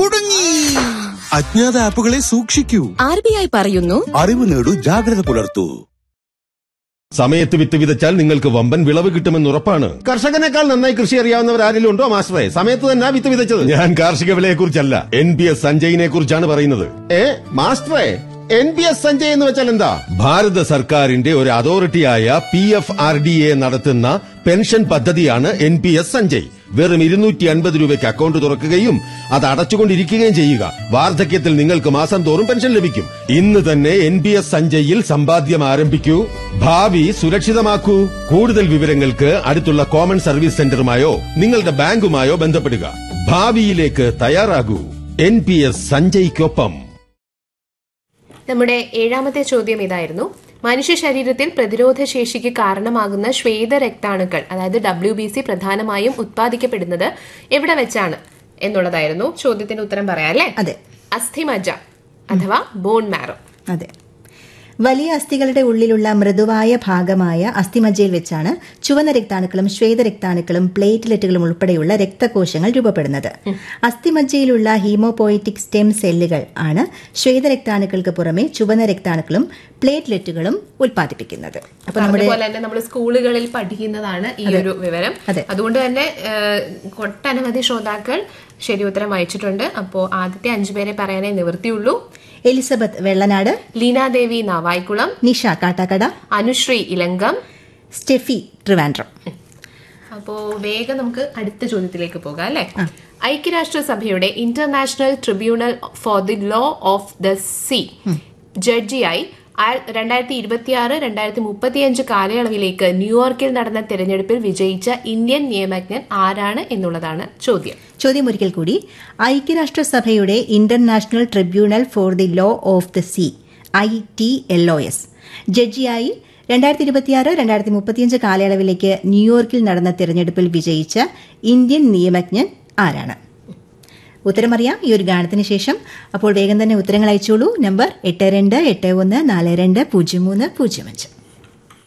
കുടുങ്ങി അജ്ഞാത ആപ്പുകളെ സൂക്ഷിക്കൂ ആർ ബി ഐ പറയുന്നു അറിവ് നേടൂ ജാഗ്രത പുലർത്തൂ സമയത്ത് വിത്ത് വിതച്ചാൽ നിങ്ങൾക്ക് വമ്പൻ വിളവ് കിട്ടുമെന്ന് ഉറപ്പാണ് കർഷകനേക്കാൾ നന്നായി കൃഷി അറിയാവുന്നവർ ആരെങ്കിലും ഉണ്ടോ മാസ്റ്ററെ സമയത്ത് തന്നെ വിത്ത് വിതച്ചത് ഞാൻ കാർഷിക വിലയെ കുറിച്ചല്ല എൻ പി എസ് സഞ്ജയിനെ കുറിച്ചാണ് പറയുന്നത് ഏ മാസ്റ്ററെ എൻ പി എസ് സഞ്ജയ് എന്ന് വെച്ചാൽ എന്താ ഭാരത സർക്കാരിന്റെ ഒരു അതോറിറ്റിയായ P F R D A നടത്തുന്ന പെൻഷൻ പദ്ധതിയാണ് എൻ പി എസ് സഞ്ജയ് വെറും ഇരുന്നൂറ്റി അൻപത് രൂപയ്ക്ക് അക്കൗണ്ട് തുറക്കുകയും അത് അടച്ചുകൊണ്ടിരിക്കുകയും ചെയ്യുക വാർദ്ധക്യത്തിൽ നിങ്ങൾക്ക് മാസം തോറും പെൻഷൻ ലഭിക്കും ഇന്ന് തന്നെ എൻ പി എസ് സഞ്ജയിൽ സമ്പാദ്യം ആരംഭിക്കൂ ഭാവി സുരക്ഷിതമാക്കൂ കൂടുതൽ വിവരങ്ങൾക്ക് അടുത്തുള്ള കോമൺ സർവീസ് സെന്ററുമായോ നിങ്ങളുടെ ബാങ്കുമായോ ബന്ധപ്പെടുക ഭാവിയിലേക്ക് തയ്യാറാകൂ എൻ പി എസ് സഞ്ജയ്ക്കൊപ്പം നമ്മുടെ ഏഴാമത്തെ ചോദ്യം ഇതായിരുന്നു മനുഷ്യ ശരീരത്തിൽ പ്രതിരോധ ശേഷിക്ക് കാരണമാകുന്ന ശ്വേത രക്താണുക്കൾ അതായത് ഡബ്ല്യു ബി സി പ്രധാനമായും ഉത്പാദിക്കപ്പെടുന്നത് എവിടെ വെച്ചാണ് എന്നുള്ളതായിരുന്നു ചോദ്യത്തിന് ഉത്തരം പറയാം അല്ലേ അതെ അസ്ഥിമജ്ജ അഥവാ ബോൺ മാറോ അതെ വലിയ അസ്ഥികളുടെ ഉള്ളിലുള്ള മൃദുവായ ഭാഗമായ അസ്ഥിമജ്ജയിൽ വെച്ചാണ് ചുവന്ന രക്താണുക്കളും ശ്വേതരക്താണുക്കളും പ്ലേറ്റ്ലെറ്റുകളും ഉൾപ്പെടെയുള്ള രക്തകോശങ്ങൾ രൂപപ്പെടുന്നത് അസ്ഥിമജ്ജയിലുള്ള ഹീമോപോയിറ്റിക് സ്റ്റെം സെല്ലുകൾ ആണ് ശ്വേതരക്താണുക്കൾക്ക് പുറമെ ചുവന്ന രക്താണുക്കളും പ്ലേറ്റ്ലെറ്റുകളും ഉൽപ്പാദിപ്പിക്കുന്നത് അപ്പൊ നമ്മുടെ അതുപോലെ തന്നെ നമ്മൾ സ്കൂളുകളിൽ പഠിക്കുന്നതാണ് ഈ ഒരു വിവരം അതെ. അതുകൊണ്ട് തന്നെ ഏഹ്, ഒട്ടനവധി ശ്രോതാക്കൾ ശരി ഉത്തരം അയച്ചിട്ടുണ്ട് അപ്പോ ആദ്യത്തെ അഞ്ചുപേരെ പറയാനേ നിവൃത്തിയുള്ളൂ എലിസബത്ത് വെള്ളനാട് ലീനാദേവി നാവായിക്കുളം നിഷ കാട്ടാക്കട അനുശ്രീ ഇലങ്കം സ്റ്റെഫി ട്രിവാൻഡ്രം അപ്പോ വേഗം നമുക്ക് അടുത്ത ചോദ്യത്തിലേക്ക് പോകാം അല്ലെ ഐക്യരാഷ്ട്രസഭയുടെ international tribunal for the law of the sea ജഡ്ജിയായി രണ്ടായിരത്തി ഇരുപത്തിയാറ് രണ്ടായിരത്തി മുപ്പത്തിയഞ്ച് കാലയളവിലേക്ക് ന്യൂയോർക്കിൽ നടന്ന തെരഞ്ഞെടുപ്പിൽ വിജയിച്ച ഇന്ത്യൻ നിയമജ്ഞൻ ആരാണ് എന്നുള്ളതാണ് ചോദ്യം ചോദ്യം ഒരിക്കൽ കൂടി ഐക്യരാഷ്ട്രസഭയുടെ international tribunal for the law of the sea I T L O S ജഡ്ജിയായി രണ്ടായിരത്തി ഇരുപത്തിയാറ് രണ്ടായിരത്തി മുപ്പത്തിയഞ്ച് കാലയളവിലേക്ക് ന്യൂയോർക്കിൽ നടന്ന തെരഞ്ഞെടുപ്പിൽ വിജയിച്ച ഇന്ത്യൻ നിയമജ്ഞൻ ആരാണ് ഉത്തരമറിയാം ഈ ഒരു ഗാനത്തിന് ശേഷം അപ്പോൾ വേഗം തന്നെ ഉത്തരങ്ങൾ അയച്ചോളൂ നമ്പർ എട്ട് രണ്ട് എട്ട് ഒന്ന് നാല് രണ്ട് പൂജ്യം മൂന്ന് പൂജ്യം അഞ്ച്